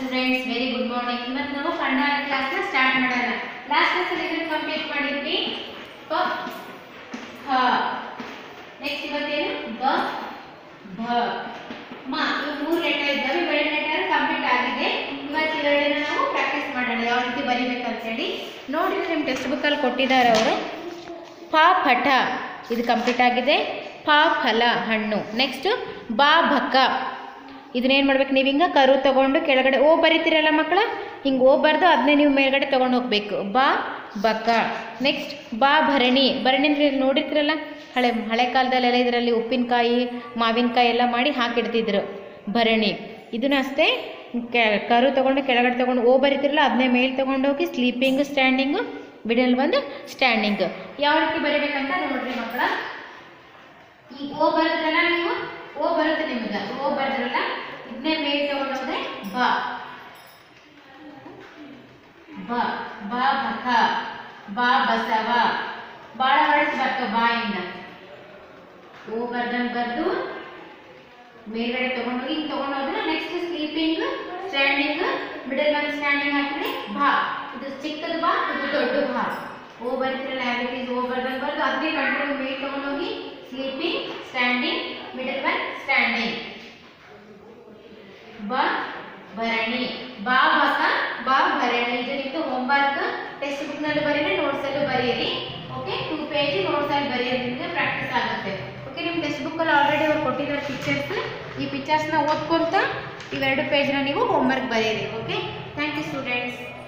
students very good morning ಇವತ್ತು ನಾವು ಕನ್ನಡ ಕ್ಲಾಸ್ನ ಸ್ಟಾರ್ಟ್ ಮಾಡೋಣ ಲಾಸ್ಟ್ ಕ್ಲಾಸಲ್ಲಿ ಇದನ್ನು ಕಂಪ್ಲೀಟ್ ಮಾಡಿದ್ವಿ ಪ ಹ ನೆಕ್ಸ್ಟ್ ಇವತ್ತೇನು ಬ ಭ ಮ ಇವು ಮೂರು ಲೆಟರ್ ಇದ್ದಾವೆ ಇವೆರಡು ಲೆಟರ್ ಕಂಪ್ಲೀಟ್ ಆಗಿದೆ ಇವತ್ತು ಇವೆರಡನ್ನ ನಾವು ಪ್ರಾಕ್ಟೀಸ್ ಮಾಡೋಣ ಯಾವ ರೀತಿ ಬರಿಬೇಕಂತೇಳಿ ನೋಡಿ ನಿಮ್ಮ ಟೆಕ್ಸ್ಟ್ ಬುಕ್ಕಲ್ಲಿ ಕೊಟ್ಟಿದ್ದಾರೆ ಅವರು ಪ ಪಠ ಇದು ಕಂಪ್ಲೀಟ್ ಆಗಿದೆ ಪ ಫಲ ಹಣ್ಣು ನೆಕ್ಸ್ಟ್ ಬಾ ಭಕ ಇದನ್ನೇನು ಮಾಡ್ಬೇಕು ನೀವು ಹಿಂಗೆ ಕರು ತಗೊಂಡು ಕೆಳಗಡೆ ಓ ಬರಿತೀರಲ್ಲ ಮಕ್ಕಳ ಹಿಂಗೆ ಓ ಬರ್ದು ಅದನ್ನೇ ನೀವು ಮೇಲ್ಗಡೆ ತೊಗೊಂಡು ಹೋಗ್ಬೇಕು ಬಾ ಬಕ ನೆಕ್ಸ್ಟ್ ಬಾ ಭರಣಿ ಭರಣಿ ಅಂದರೆ ಇಲ್ಲಿ ನೋಡಿರ್ತೀರಲ್ಲ ಹಳೆ ಹಳೆ ಕಾಲದಲ್ಲೆಲ್ಲ ಇದರಲ್ಲಿ ಉಪ್ಪಿನಕಾಯಿ ಮಾವಿನಕಾಯಿ ಎಲ್ಲ ಮಾಡಿ ಹಾಕಿಡ್ತಿದ್ರು ಭರಣಿ ಇದನ್ನು ಅಷ್ಟೇ ಕೆ ಕರು ತೊಗೊಂಡು ಕೆಳಗಡೆ ತೊಗೊಂಡು ಓ ಬರಿತಿರಲ್ಲ ಅದನ್ನೇ ಮೇಲೆ ತೊಗೊಂಡು ಹೋಗಿ ಸ್ಲೀಪಿಂಗ್ ಸ್ಟ್ಯಾಂಡಿಂಗು ಬಿಡಲ್ ಬಂದು ಸ್ಟ್ಯಾಂಡಿಂಗ್ ಯಾವ ರೀತಿ ಬರಿಬೇಕಂತ ನೋಡ್ರಿ ಮಕ್ಕಳ ಈ ಓ ಬರುತ್ತಲ್ಲ ನೀವು ಓ ಬರುತ್ತೆ ನಿಮ್ಗೆ ಓ ಬರೆದ್ರಲ್ಲ ಇದನ್ನೇ ಮೇಲೆ ತಗೊಂಡೋದ್ರೆ ಬ ಬ ಬ ಬಕ ಬಾ ಬಸವ ಭಾಳ ವರ್ಡ್ಸ್ ಬರ್ತವೆ ಬಾಯಿಂದ ಓ ಬರ್ದಂಗೆ ಬರೆದು ಮೇಲ್ಗಡೆ ತಗೊಂಡೋಗಿ ಹಿಂಗೆ ತಗೊಂಡೋದ್ರೆ ನೆಕ್ಸ್ಟ್ ಸ್ಲೀಪಿಂಗ್ ಸ್ಟ್ಯಾಂಡಿಂಗ್ ಮಿಡಲ್ ಒಂದು ಸ್ಟ್ಯಾಂಡಿಂಗ್ ಹಾಕಿದ್ರೆ ಭಾ ಇದು ಚಿಕ್ಕದು ಬಾ ಇದು ದೊಡ್ಡ ಭಾ ಓ ಬರ್ತಿರಲ್ಲ ಯಾವ ರೀತಿ ಓ ಬರ್ದಂಗೆ ಬರ್ದು ಅದನ್ನೇ ಕಂಟಿನ್ಯೂ ಮೇಲೆ ತಗೊಂಡೋಗಿ sleeping standing middle one standing ಬ ಭರಣಿ ಬಾ ಬಕ ಬಾ ಭರಣಿ ಇದು ನಿಮ್ದು ಹೋಮ್ವರ್ಕ್ ಟೆಕ್ಸ್ಟ್ ಬುಕ್ನಲ್ಲಿ ಬರೀರಿ ನೋಟ್ಸಲ್ಲೂ ಬರೆಯಿರಿ ಓಕೆ ಟೂ ಪೇಜ್ ನೋಟ್ಸಲ್ಲಿ ಬರೆಯೋದು ನಿಮಗೆ ಪ್ರಾಕ್ಟೀಸ್ ಆಗುತ್ತೆ ಓಕೆ ನಿಮ್ಮ ಟೆಕ್ಸ್ಟ್ ಬುಕ್ಕಲ್ಲಿ ಆಲ್ರೆಡಿ ಅವ್ರು ಕೊಟ್ಟಿದ್ದಾರೆ ಪಿಕ್ಚರ್ಸ್ ಈ ಪಿಕ್ಚರ್ಸ್ನ ಓದ್ಕೊಂತ ಇವೆರಡು ಪೇಜ್ನ ನೀವು ಹೋಮ್ವರ್ಕ್ ಬರೆಯಿರಿ ಓಕೆ ಥ್ಯಾಂಕ್ ಯು ಸ್ಟೂಡೆಂಟ್ಸ್